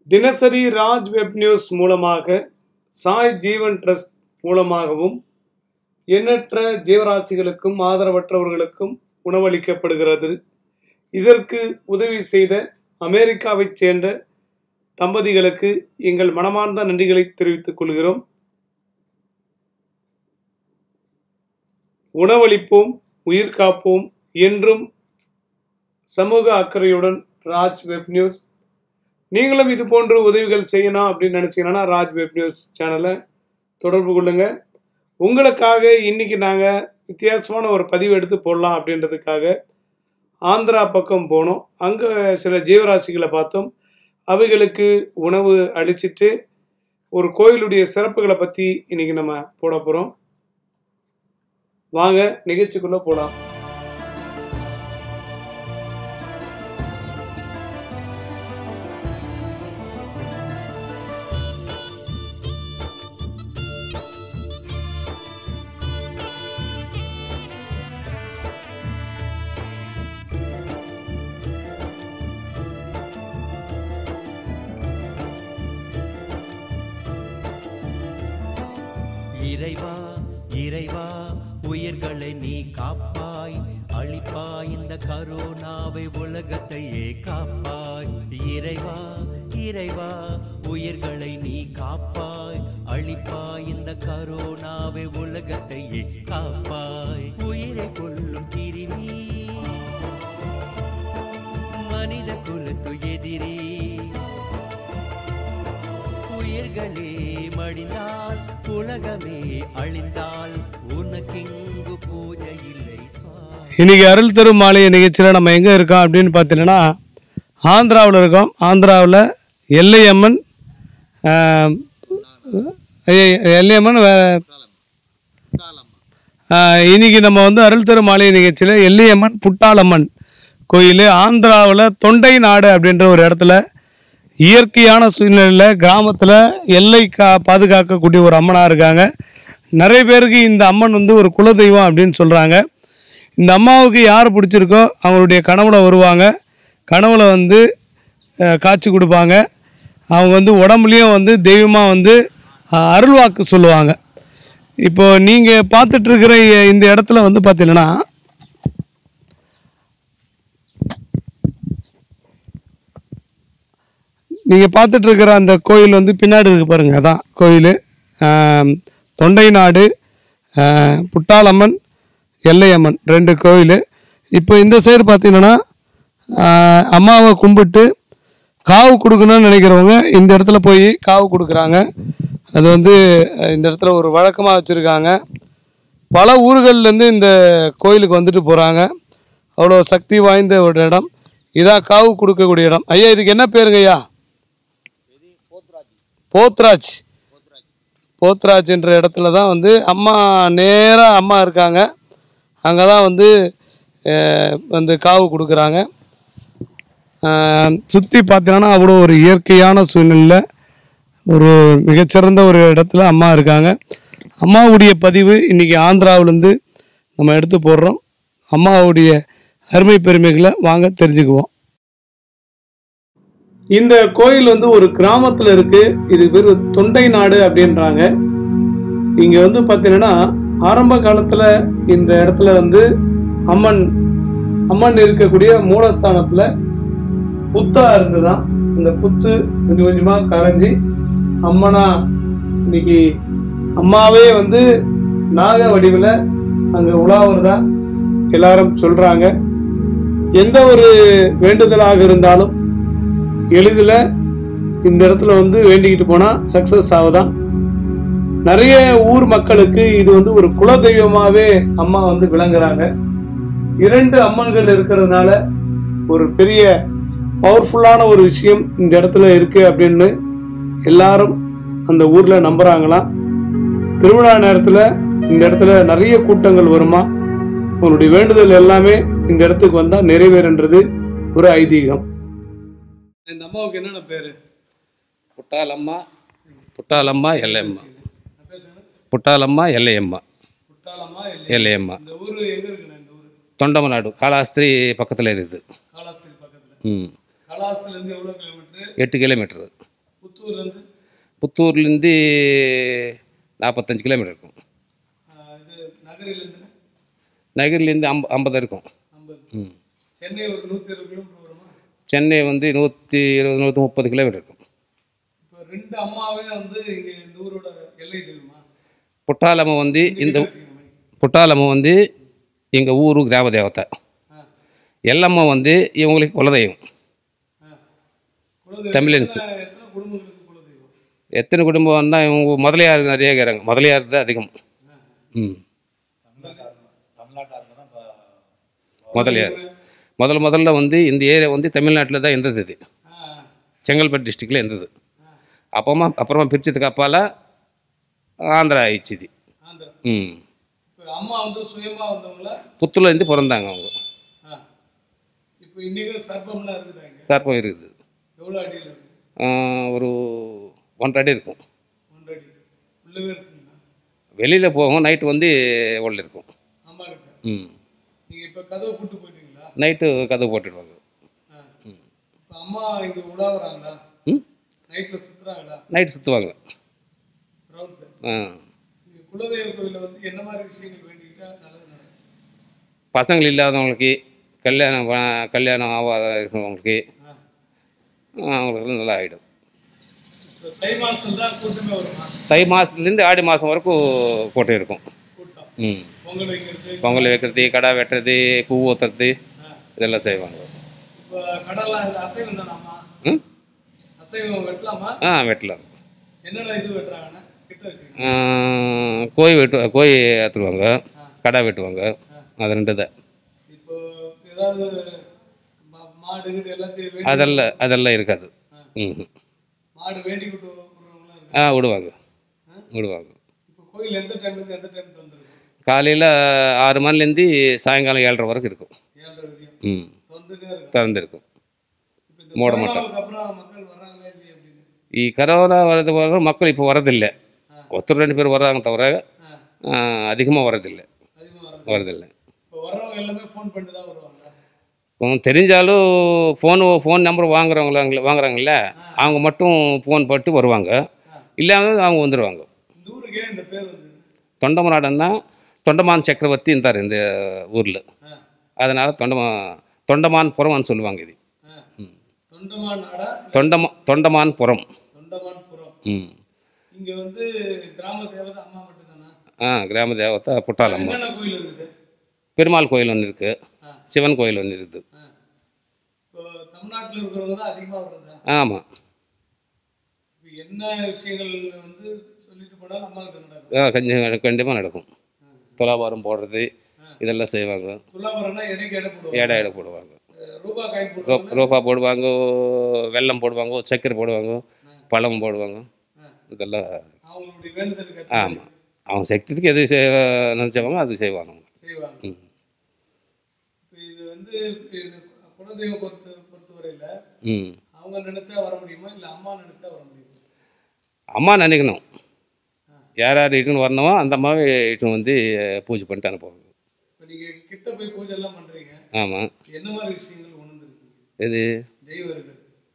தினசரி Raj web news மூலமாக சாய் ஜீவன் trust மூலமாகவும் எண்ணற்ற ஜீவராசிகளுக்கும் ஆதரவற்றவர்களுக்கும் உணவளிக்கப்படுகிறது இதற்கு உதவி செய்த அமெரிக்காவைச் சேர்ந்த தம்பதிகளுக்கு எங்கள் மனமார்ந்த நன்றிகளை தெரிவித்துக் கொள்கிறோம் உணவளிப்போம் உயிர் காப்போம் என்றும் சமூக அக்கறையுடன் ராஜ் வெப் நியூஸ் நீங்களும் இது போன்ற உதவிகள் செய்யணும் அப்படின்னு நினச்சிங்கன்னா ராஜ் வெப் நியூஸ் சேனலை தொடர்பு கொள்ளுங்க உங்களுக்காக இன்னைக்கு நாங்கள் வித்தியாசமான ஒரு பதிவு எடுத்து போடலாம் அப்படின்றதுக்காக ஆந்திரா பக்கம் போனோம் அங்கே சில ஜீவராசிகளை பார்த்தோம் அவைகளுக்கு உணவு அளிச்சிட்டு ஒரு கோயிலுடைய சிறப்புகளை பற்றி இன்னைக்கு நம்ம போட போகிறோம் வாங்க நிகழ்ச்சிக்குள்ளே போகலாம் இறைவா இறைவா உயிர்களை நீ காப்பாய் அழிப்பாய் இந்த கரோனாவை உலகத்தையே காப்பாய் இறைவா இறைவா உயிர்களை நீ காப்பாய் அழிப்பாய் இந்த கரோனாவை உலகத்தையே காப்பாய் உயிரை கொல்லும் கிருமி மனித குலத்து எதிரி உயிர்களே மடிந்தால் உலகமே அழிந்தால் உனக்கிங்கு பூஜை இல்லை சுவாமி இன்னைக்கு அருள் தரும் மாலை நிகழ்ச்சியில் நம்ம எங்கே இருக்கோம் அப்படின்னு பார்த்தீங்கன்னா ஆந்திராவில் இருக்கோம் ஆந்திராவில் எல்லையம்மன் ஆஹ், எ- எல்லையம்மன் வே- ஆஹ், இன்னைக்கு நம்ம வந்து அருள் தரும் மாலை நிகழ்ச்சியில் எல்லையம்மன் புட்டாளம்மன் கோயில் ஆந்திராவில் தொண்டை நாடு அப்படின்ற ஒரு இடத்துல இயற்கையான சூழ்நிலையில் கிராமத்தில் எல்லை கா பாதுகாக்கக்கூடிய ஒரு அம்மனாக இருக்காங்க நிறைய பேருக்கு இந்த அம்மன் வந்து ஒரு குலதெய்வம் அப்படின்னு சொல்கிறாங்க இந்த அம்மாவுக்கு யார் பிடிச்சிருக்கோ அவங்களுடைய கனவுல வருவாங்க கனவுல வந்து அஹ், காட்சி கொடுப்பாங்க அவங்க வந்து உடம்புலையும் வந்து தெய்வமாக வந்து அஹ், அருள்வாக்கு சொல்லுவாங்க இப்போ நீங்கள் பார்த்துட்டு இருக்கிற இந்த இடத்துல வந்து பார்த்தீங்கன்னா நீங்கள் பார்த்துட்டு இருக்கிற அந்த கோயில் வந்து பின்னாடி இருக்கு பாருங்க அதான் கோயில் தொண்டை நாடு ஆஹ், புட்டாளம்மன் எல்லையம்மன் ரெண்டு கோயில் இப்போ இந்த சைடு பார்த்தீங்கன்னா ஆஹ், அம்மாவை கும்பிட்டு காவு கொடுக்கணும்னு நினைக்கிறவங்க இந்த இடத்துல போய் காவு கொடுக்குறாங்க அது வந்து அஹ், இந்த இடத்துல ஒரு வழக்கமாக வச்சுருக்காங்க பல ஊர்கள்லேருந்து இந்த கோயிலுக்கு வந்துட்டு போகிறாங்க அவ்வளோ சக்தி வாய்ந்த ஒரு இடம் இதான் காவு கொடுக்கக்கூடிய இடம் ஐயா இதுக்கு என்ன பேருங்க ஐயா போத்ராஜ் போத்ராஜ் என்ற இடத்துல தான் வந்து அம்மா நேராக அம்மா இருக்காங்க அங்கே தான் வந்து அஹ், வந்து காவு கொடுக்குறாங்க சுற்றி பார்த்தீங்கன்னா அவ்வளோ ஒரு இயற்கையான சூழ்நிலையில் ஒரு மிகச்சிறந்த ஒரு இடத்துல அம்மா இருக்காங்க அம்மாவுடைய பதிவு இன்றைக்கி ஆந்திராவிலேருந்து நம்ம எடுத்து போடுறோம் அம்மாவுடைய அருமை பெருமைகளை வாங்க தெரிஞ்சுக்குவோம் இந்த கோயில் வந்து ஒரு கிராமத்துல இருக்கு இது பேர் தொண்டை நாடு அப்படின்றாங்க இங்க வந்து பாத்தீங்கன்னா ஆரம்ப காலத்துல இந்த இடத்துல வந்து அம்மன் அம்மன் இருக்கக்கூடிய மூலஸ்தானத்துல புத்தா இருந்துதான் இந்த புத்து கொஞ்சம் கொஞ்சமா கரைஞ்சி அம்மனா இன்னைக்கு அம்மாவே வந்து நாக வடிவில் அங்க உலாவுறதா எல்லாரும் சொல்றாங்க எந்த ஒரு வேண்டுதலாக இருந்தாலும் எளிதில் இந்த இடத்துல வந்து வேண்டிக்கிட்டு போனால் சக்ஸஸ் ஆகுதான் நிறைய ஊர் மக்களுக்கு இது வந்து ஒரு குலதெய்வமாகவே அம்மா வந்து விளங்குறாங்க இரண்டு அம்மன்கள் இருக்கிறதுனால ஒரு பெரிய பவர்ஃபுல்லான ஒரு விஷயம் இந்த இடத்துல இருக்கு அப்படின்னு எல்லாரும் அந்த ஊரில் நம்புகிறாங்களாம் திருவிழா நேரத்தில் இந்த இடத்துல நிறைய கூட்டங்கள் வருமா உங்களுடைய வேண்டுதல் எல்லாமே இந்த இடத்துக்கு வந்தால் நிறைவேறுன்றது ஒரு ஐதீகம் இந்த அம்மாவுக்கு என்னென்ன பேரு పుట్టాలమ్మ పుట్టాలమ్మ ఎల్లమ్మ పుట్టాలమ్మ ఎల్లయ్యమ్మ குட்டாலம்மா எல்லையம்மா இந்த ஊர் எங்க இருக்குண்ணா இந்த ஊர் தொண்டமநாடு காலாஸ்திரி பக்கத்தில் இருக்குது காலாஸ்திரி பக்கத்துல ம் காலாஸ்திரில இருந்து எவ்வளவு கிலோமீட்டர் எட்டு கிலோமீட்டர் புத்தூர்லேருந்து புத்தூர்லேருந்து நாற்பத்தஞ்சு கிலோமீட்டர் இருக்கும் இது நகரிலேருந்து நகர்லேருந்து அம்ப ஐம்பது இருக்கும் ஐம்பது ம் சென்னை ஒரு நூற்றி இருபது கிலோமீட்டர் வருமா சென்னை வந்து நூற்றி இருபது நூற்றி முப்பது கிலோமீட்டர் இருக்கும் இப்போ ரெண்டு அம்மாவே வந்து இங்கே இந்த ஊரோட எல்லை தெரியுமா புட்டாலம்ம வந்து இந்த வச்சுக்கோங்க. புட்டாலம்ம வந்து எங்கள் ஊரு கிராம தேவதை ஆ எல்லம்மா வந்து இவங்களுக்கு குலதெய்வம் ஆ குலதெய்வம் தமிழன்ஸ். எத்தனை எத்தனை குடும்பங்களுக்கு குலதெய்வம் எத்தனை குடும்பம்னா இவங்க முதலியார் நிறைய இருக்கிறாங்க முதலியார் தான் அதிகம் ம் முதலியார் முதல் முதல்ல வந்து இந்த ஏரியா வந்து தமிழ்நாட்டில் தான் இருந்தது இது ஆ செங்கல்பட்டு டிஸ்ட்ரிக்டில் இருந்தது அப்புறமா அப்புறமா பிரிச்சதுக்கு அப்பால ஆந்திரா ஆயிடுச்சு இது ஆந்திரா ம் இப்போ அம்மா வந்து சுயமா வந்தவங்கள புத்தூர்லேருந்து பிறந்தாங்க அவங்க ஆ இப்போ இன்னைக்கு சர்ப்பம்லாம் இருக்குதாங்க சர்ப்பம் இருக்குது எவ்வளோ அடியில் இருக்கு ஆ, ஒரு ஒன்றரை அடி இருக்கும் ஒன்றரை அடி உள்ளவே இருக்குங்களா வெளியில் போகும் நைட்டு வந்து உள்ள இருக்கும் அம்மா கிட்ட ம் நீங்கள் இப்போ கதவை கூட்டு போயிட்டீங்களா நைட்டு கதவு போட்டுடுவாங்க ஆ இப்போ அம்மா இங்கே உலாவுறாங்களா ம் நைட்டில் சுற்றுறாங்களா நைட்டு சுற்றுவாங்க ரவுண்ட் சார் ஆ இங்கே குலதெய்வ கோயிலில் வந்து என்ன மாதிரி விஷயங்கள் வேண்டிக்கிட்டா நல்லது நடக்கும் பசங்கள் இல்லாதவங்களுக்கு கல்யாணம் ப- கல்யாணம் ஆகாத இருக்கிறவங்களுக்கு ஆ ஆ, அவங்களுக்கு நல்லா ஆகிடும் இப்போ தை மாதம் தான் கூட்டமே வருமா தை மாதத்துலேருந்து ஆடி மாதம் வரைக்கும் கோட்டை இருக்கும் கூட்டம் ம் பொங்கல் வைக்கிறது பொங்கல் வைக்கிறது கடை வெட்டுறது பூ ஊற்றுறது ஆ இதெல்லாம் செய்வாங்க இப்போ கடலாம் இது அசைவம் தானாமா ம் அசைவம் வெட்டலாமா ஆ வெட்டலாம் என்னென்ன இது வெட்டுறாங்கன்னா கிட்ட வச்சுக்கணும் ஆ, கோழி வெட்டு கோழி ஏற்றுருவாங்க கடை வெட்டுவாங்க அது ரெண்டு தான் இப்போ ஏதாவது மா- மாடு கீடு எல்லாத்தையும் வேண்டி அதெல்லாம் அதெல்லாம் இருக்காது ம் மாடு வேண்டி விட்டு விடுறவங்களாம் இருக்கு ஆ விடுவாங்க விடுவாங்க இப்போ கோயில் எந்த டைமுக்கு எந்த டைம் திறந்துருக்கும் காலையில் ஆறு மணிலேருந்து சாயங்காலம் ஏழரை வரைக்கும் இருக்கும் ஏழரை வரையும் ம் திறந்துட்டே இருக்கும் திறந்துருக்கும் இப்போ இந்த மூட மாட்டோம் கொரோனாவுக்கு அப்புறம் மக்கள் வர்றாங்களா இல்லையா அப்படின்னு ಈ கரோனா வரது வர மக்கள் இப்போ வரதில்லை ஒருத்தர் ரெண்டு பேர் வர்றாங்க தவிர ஆ அதிகமாக வரதில்லை அதிகமாக வர்றது வரதில்லை இப்போ வர்றவங்க எல்லாமே ஃபோன் பண்ணிட்டு தான் வருவாங்க உம், தெரிஞ்சாலும் ஃபோன் ஃபோன் நம்பர் வாங்குறவங்கள வாங்குறாங்கல்ல அவங்க மட்டும் ஃபோன் போட்டு வருவாங்க இல்லாமல் அவங்க வந்துடுவாங்க இந்த ஊருக்கே இந்த பேர் வந்து தொண்டமநாடுன்னா தொண்டமான் சக்கரவர்த்தி இருந்தார் இந்த ஊரில் ஆ அதனால் தொண்டமா தொண்டமான் புறம்னு சொல்லுவாங்க இது ஆ தொண்டமான் நாடா தொண்டமா தொண்டமான் புறம் தொண்டமான் புறம் ம் இங்க வந்து கிராம தேவதை அம்மா மட்டும்தானா ஆ கிராம தேவத்தை புட்டாலம்மா என்னென்ன கோயில் இருக்குது பெருமாள் கோயில் ஒன்று இருக்குது ஆ. சிவன் கோயில் ஒன்று இருக்குது ஆ. இப்போ தமிழ்நாட்டில் இருக்கிறவங்க தான் அதிகமாக வர்றதா ஆமாம் இப்போ என்ன விஷயங்கள் வந்து சொல்லிட்டு போனாலும் அம்மா கிட்ட நடக்கும் கொஞ்சம் கண்டிப்பாக நடக்கும் துலாபாரம் போடுறது இதெல்லாம் செய்வாங்க துலாபரம்னா எடைக்கு எடை போடுவாங்க ஏடா எடை போடுவாங்க அஹ் ரூபா காயின் ரோ போடுவாங்க ரோப்பா போடுவாங்க வெல்லம் போடுவாங்க சர்க்கரை போடுவாங்க பழம் போடுவாங்க இதெல்லாம் அவங்களுடைய வேண்டுதலுக்கு ஆமாம் அவங்க சக்திக்கு எது செய் நினச்சவங்க அது செய்வாங்க அவங்க. செய்வாங்க ம் இப்போ இது வந்து இப்ப இது குலதெய்வ பொறுத்த பொறுத்தவரையில ம் அவங்க நினைச்சா வர முடியுமா இல்லை அம்மா நினைச்சா வர முடியுமா அம்மா நினைக்கணும் யார் யார் இட்டுன்னு வரணுமோ அந்த அம்மாவை இட்டுன்னு வந்து பூஜை பண்ணிட்டு அனுப்புவாங்க இப்போ நீங்க கிட்ட போய் பூஜை எல்லாம் பண்றீங்க ஆமாம் என்ன மாதிரி விஷயங்கள் உணர்ந்துருக்கீங்க இது தெய்வம் இருக்கிறது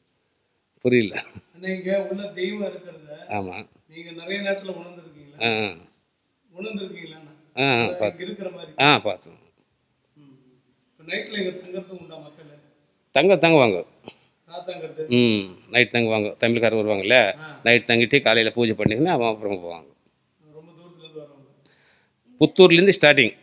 புரியல ஆனா இங்க உள்ள தெய்வம் இருக்கிறத ஆமாம் நீங்க நிறைய நேரத்துல உணர்ந்துருக்கீங்களா ஆ உணர்ந்துருக்கீங்களா ஆ ஆ இங்க பார்த்து இருக்கிற மாதிரி ஆ பார்த்தோம் இப்போ நைட்ல இங்க தங்கறதும் உண்டா மக்கள் தங்க தங்குவாங்க ராத்தாங்கிறது ம் நைட் தங்குவாங்க தமிழ்காரர் வருவாங்கல்ல நைட் தங்கிட்டு காலையில் பூஜை பண்ணிக்கின்னு அவன் அப்புறம் போவாங்க ரொம்ப தூரத்துல இருந்து வரவங்க புத்தூர்லேருந்து ஸ்டார்டிங்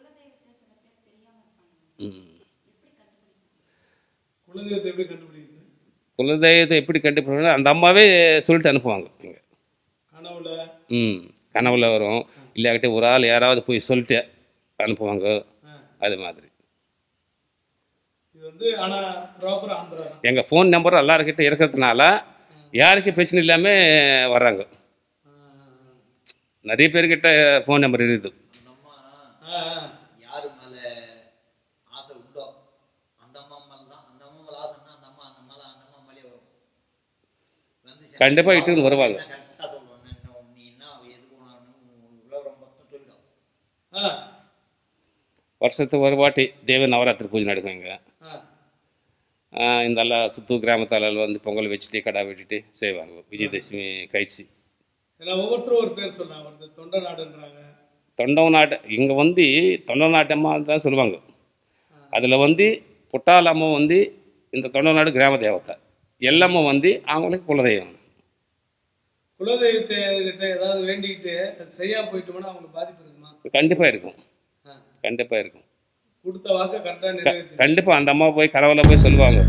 ம் குலதெய்வத்தை எப்படி கண்டுபிடிக்கிறது குலதெய்வத்தை எப்படி கண்டுபிடிக்கணும் அந்த அம்மாவே சொல்லிட்டு அனுப்புவாங்க இங்கே கனவுல ம் கனவுல வரும் இல்லாக்கிட்ட ஒரு ஆள் யாராவது போய் சொல்லிட்டு அனுப்புவாங்க ஆ. அது மாதிரி இது வந்து ஆனா ப்ராப்பர் ஆந்திரா தான் எங்கள் ஃபோன் நம்பர் எல்லாருக்கிட்ட இருக்கிறதுனால யாருக்கும் பிரச்சனை இல்லாமல் வர்றாங்க நிறைய பேர்கிட்ட ஃபோன் நம்பர் இருக்குது ஆ, ஆ. யாரு மேல ஆசை உண்டோ அந்த அம்மா மேல தான் அந்த அம்மா மேல ஆசைன்னா அந்த அம்மா அந்த மேல அந்த அம்மா மேலே வரும் வந்து கண்டிப்பா இட்டுன்னு வருவாங்க. கரெக்டா சொல்லுவாங்க என்ன நீ என்ன எதுக்கு உனக்கு விவரம் மொத்தம் சொல்லிடும் ஆ, வருஷத்துக்கு ஒரு வாட்டி தேவ நவராத்திரி பூஜை நடக்கும் இங்கே ஆ. ஆஹ் இந்த எல்லாம் சுத்து கிராமத்தால வந்து பொங்கல் வச்சுட்டு கடா வெட்டிட்டு செய்வாங்க விஜயதசமி கழிச்சு ஏன்னா ஒவ்வொருத்தரும் ஒரு பேர் சொல்றாங்க ஒருத்தர் தொண்டை நாடுன்றாங்க தொண்டவ நாட்டு இங்கே வந்து தொண்டை நாட்டம்மா தான் சொல்லுவாங்க அதில் வந்து புட்டாலம்மா வந்து இந்த தொண்டை நாடு கிராம தேவதை எல்லாமே வந்து அவங்களுக்கு குலதெய்வம் குலதெய்வத்தை கிட்ட ஏதாவது வேண்டிக்கிட்டு அது செய்யாம போயிட்டோம்னா அவங்களுக்கு பாதிப்பு இருக்குமா கண்டிப்பாக இருக்கும் ஆ. கண்டிப்பாக இருக்கும் கொடுத்த வாக்க கரெக்டாக நிறைவேற்றி கண்டிப்பாக அந்த அம்மா போய் கடவுளை போய் சொல்லுவாங்க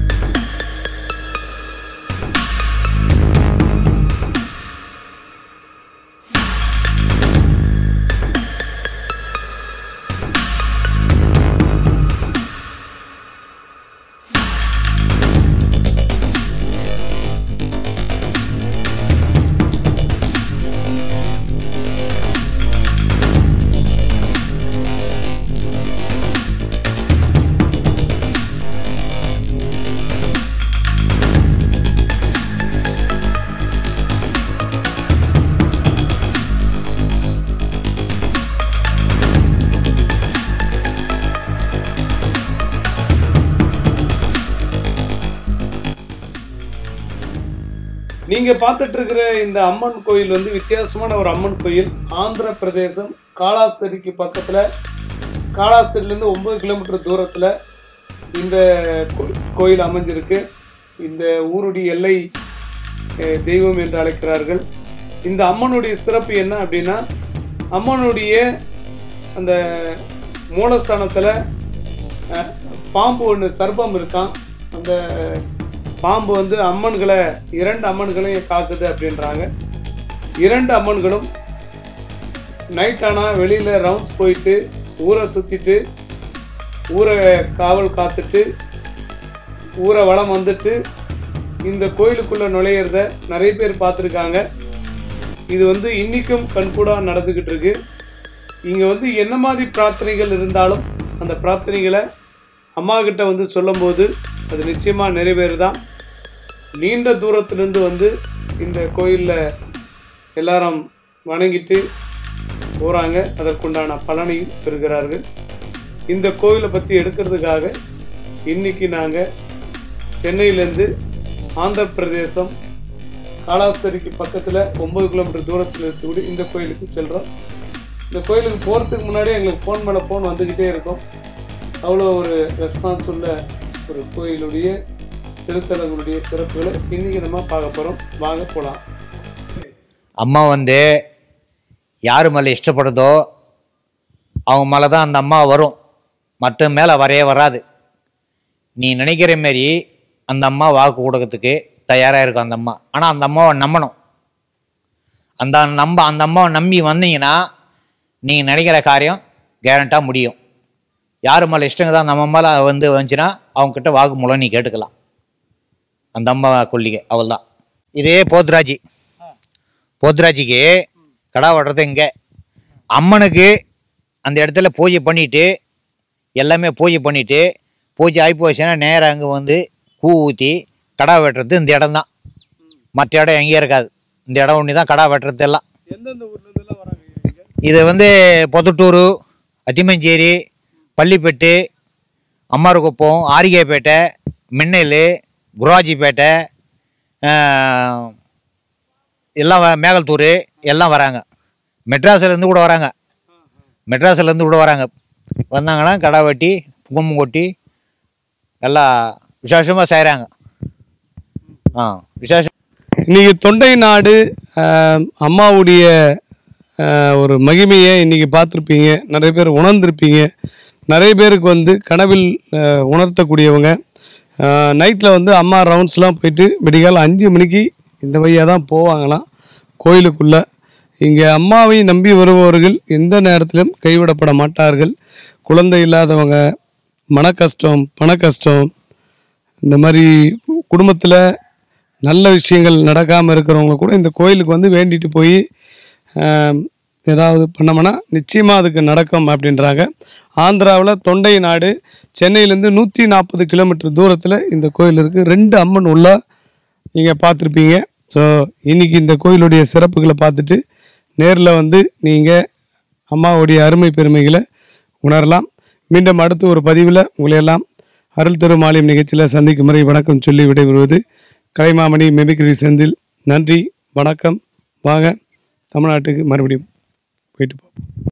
நீங்க பார்த்துட்டு இருக்கிற இந்த அம்மன் கோயில் வந்து வித்தியாசமான ஒரு அம்மன் கோயில் ஆந்திர பிரதேசம் காளாஸ்திரிக்கு பக்கத்துல காளாஸ்திரிலேருந்து ஒன்பது கிலோமீட்டர் தூரத்துல இந்த கோ- கோயில் அமைஞ்சிருக்கு இந்த ஊருடைய எல்லை அஹ், தெய்வம் என்று அழைக்கிறார்கள் இந்த அம்மனுடைய சிறப்பு என்ன அப்படின்னா அம்மனுடைய அந்த மூலஸ்தானத்துல அஹ், பாம்பு ஒன்று சர்ப்பம் இருக்கான் அந்த பாம்பு வந்து அம்மன்களை இரண்டு அம்மன்களையும் காக்குது அப்படின்றாங்க இரண்டு அம்மன்களும் நைட் ஆனால் வெளியில் ரவுண்ட்ஸ் போயிட்டு ஊரை சுற்றிட்டு ஊரை காவல் காத்துட்டு ஊரை வளம் வந்துட்டு இந்த கோயிலுக்குள்ளே நுழையிறத நிறைய பேர் பார்த்துருக்காங்க இது வந்து இன்னிக்கும் கண்கூடாக நடந்துக்கிட்டு இருக்கு இங்கே வந்து என்ன மாதிரி பிரார்த்தனைகள் இருந்தாலும் அந்த பிரார்த்தனைகளை அம்மா கிட்ட வந்து சொல்லும்போது அது நிச்சயமாக நிறைவேறுதான் நீண்ட தூரத்திலிருந்து வந்து இந்த கோயிலில் எல்லாரும் வணங்கிட்டு போகிறாங்க அதற்குண்டான பலனையும் பெறுகிறார்கள் இந்த கோயிலை பற்றி எடுக்கிறதுக்காக இன்னைக்கு நாங்கள் சென்னையிலேருந்து ஆந்திர பிரதேசம் காலாஸ்தரிக்கு பக்கத்தில் ஒன்பது கிலோமீட்டர் தூரத்தில் இருக்கக்கூடிய இந்த கோயிலுக்கு செல்கிறோம் இந்த கோயிலுக்கு போகிறதுக்கு முன்னாடி எங்களுக்கு ஃபோன் மேலே ஃபோன் வந்துக்கிட்டே இருக்கும் அவ்வளோ ஒரு ரெஸ்பான்ஸ் உள்ள ஒரு கோயிலுடைய திருத்தலங்களுடைய சிறப்புகளை இன்னைக்கு நம்ம பார்க்க போகிறோம் வாங்க போகலாம் அம்மா வந்து யார் மேலே இஷ்டப்படுதோ அவங்க மேலே தான் அந்த அம்மா வரும் மற்ற மேலே வரவே வராது நீ நினைக்கிற மாரி அந்த அம்மா வாக்கு கொடுக்கறதுக்கு தயாராக இருக்கும் அந்த அம்மா ஆனால் அந்த அம்மாவை நம்பணும் அந்த நம்ப அந்த அம்மாவை நம்பி வந்தீங்கன்னா நீங்கள் நினைக்கிற காரியம் கேரண்டாக முடியும் யார் மேலே இஷ்டங்க தான் அந்த அம்மா மேலே வந்து வந்துச்சுன்னா அவங்கக்கிட்ட வாக்கு மூலம் நீ கேட்டுக்கலாம் அந்த அம்மா கொல்லிகை அவள் தான் இதே போத்ராஜி போத்ராஜிக்கு கடா வெட்டுறது இங்கே அம்மனுக்கு அந்த இடத்துல பூஜை பண்ணிட்டு எல்லாமே பூஜை பண்ணிட்டு பூஜை ஆகி போச்சுன்னா நேராக அங்கே வந்து பூ ஊற்றி கடா வெட்டுறது இந்த இடம் தான் மற்ற இடம் எங்கேயும் இருக்காது இந்த இடம் ஒன்று தான் கடா வெட்டுறது எல்லாம் எந்தெந்த ஊர்லேருந்துலாம் வராங்க இது வந்து பொதுட்டூர் அத்திமஞ்சேரி பள்ளிப்பட்டு அம்மாருக்குப்பம் ஆரிகைப்பேட்டை மின்னல் குருவாஜிப்பேட்டை ஆஹ், எல்லாம் வ- மேகல்தூர் எல்லாம் வராங்க மெட்ராஸ்லேருந்து கூட வராங்க மெட்ராஸ்லேருந்து கூட வராங்க வந்தாங்கன்னா கடை வெட்டி குங்குமம் கொட்டி எல்லாம் விசேஷமாக செய்கிறாங்க ஆ விசேஷம் இன்னைக்கு தொண்டை நாடு ஆஹ், அம்மாவுடைய ஆஹ், ஒரு மகிமையை இன்னைக்கு பார்த்துருப்பீங்க நிறைய பேர் உணர்ந்திருப்பீங்க நிறைய பேருக்கு வந்து கனவில் ஆஹ், உணர்த்தக்கூடியவங்க நைட்டில் வந்து அம்மா ரவுண்ட்ஸ்லாம் போயிட்டு விடிகால அஞ்சு மணிக்கு இந்த வழியாக தான் போவாங்களாம் கோயிலுக்குள்ளே இங்கே அம்மாவை நம்பி வருபவர்கள் எந்த நேரத்திலும் கைவிடப்பட மாட்டார்கள் குழந்தை இல்லாதவங்க மன கஷ்டம் பண கஷ்டம் இந்த மாதிரி குடும்பத்தில் நல்ல விஷயங்கள் நடக்காமல் இருக்கிறவங்க கூட இந்த கோயிலுக்கு வந்து வேண்டிட்டு போய் ஏதாவது பண்ணோம்னா நிச்சயமாக அதுக்கு நடக்கும் அப்படின்றாங்க ஆந்திராவில் தொண்டை நாடு சென்னையிலேருந்து நூற்றி நாற்பது கிலோமீட்டர் தூரத்தில் இந்த கோயில் இருக்குது ரெண்டு அம்மன் உள்ள நீங்கள் பார்த்துருப்பீங்க ஸோ இன்னைக்கு இந்த கோயிலுடைய சிறப்புகளை பார்த்துட்டு நேரில் வந்து நீங்கள் அம்மாவுடைய அருமை பெருமைகளை உணரலாம் மீண்டும் அடுத்து ஒரு பதிவில் உங்களை எல்லாம் அருள் தரும் ஆலயம் நிகழ்ச்சியில் சந்திக்கும் முறை வணக்கம் சொல்லி விடைபெறுவது கலைமாமணி மிமிக்ரி செந்தில் நன்றி வணக்கம் வாங்க தமிழ்நாட்டுக்கு மறுபடியும் போயிட்டு பார்ப்போம்